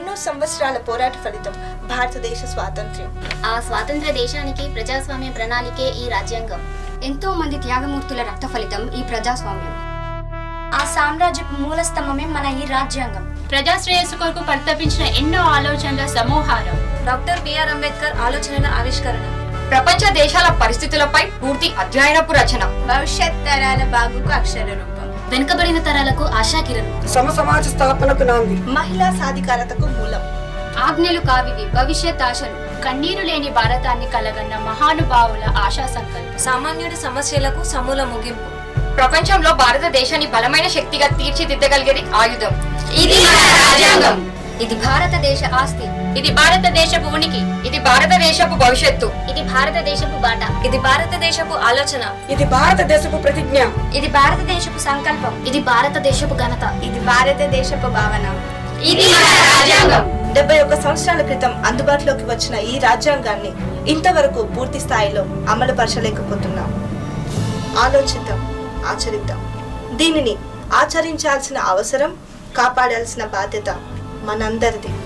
ఎన్నో సంవత్సరాల పోరాట ఫలితం భారతదేశ స్వాతంత్ర్యం ఆ స్వాతంత్ర దేశానికి ప్రజాస్వామ్య ప్రణాళికే ఈ రాజ్యాంగం ఎంతో మంది త్యాగమూర్తుల రక్త ఫలితం ఈ ప్రజాస్వామ్యం ఆ సామ్రాజ్యపు మూల స్తంభమే మన ఈ రాజ్యాంగం ప్రజాశ్రేయస్సు కొరకు పరితపించిన ఎన్నో ఆలోచనల సమూహారం డాక్టర్ బిఆర్ అంబేద్కర్ ఆలోచనల ఆవిష్కరణ ప్రపంచ దేశాల పరిస్థితులపై పూర్తి అధ్యయనపు రచన భవిష్యత్ తరాల బాగుకు అక్షర రూపం వెనుకబడిన తరాలకు ఆశాకిరణం సమ సమాజ స్థాపనకు నాంది మహిళా సాధికారతకు మూలం ఆజ్ఞలు కావివి భవిష్యత్ ఆశలు కన్నీరు లేని భారతాన్ని కలగన్న మహానుభావుల ఆశా సంకల్పం సామాన్యుడి సమస్యలకు సమూల ముగింపు ప్రపంచంలో భారతదేశాన్ని బలమైన శక్తిగా తీర్చిదిద్దగలిగేది ఆయుధం ఇది మన రాజ్యాంగం ఇది భారతదేశ ఆస్తి ఇది భారతదేశపు ఉనికి ఇది భారతదేశపు భవిష్యత్తు ఇది భారతదేశపు బాట ఇది భారతదేశపు ఆలోచన ఇది భారతదేశపు ప్రతిజ్ఞ ఇది భారతదేశపు సంకల్పం ఇది భారతదేశపు ఘనత ఇది భారతదేశపు భావన ఇది మన రాజ్యాంగం డెబ్బై ఒక్క సంవత్సరాల క్రితం అందుబాటులోకి వచ్చిన ఈ రాజ్యాంగాన్ని ఇంతవరకు పూర్తి స్థాయిలో అమలు పరచలేకపోతున్నాం ఆలోచిద్దాం ఆచరిద్దాం దీనిని ఆచరించాల్సిన అవసరం కాపాడాల్సిన బాధ్యత మనందరిది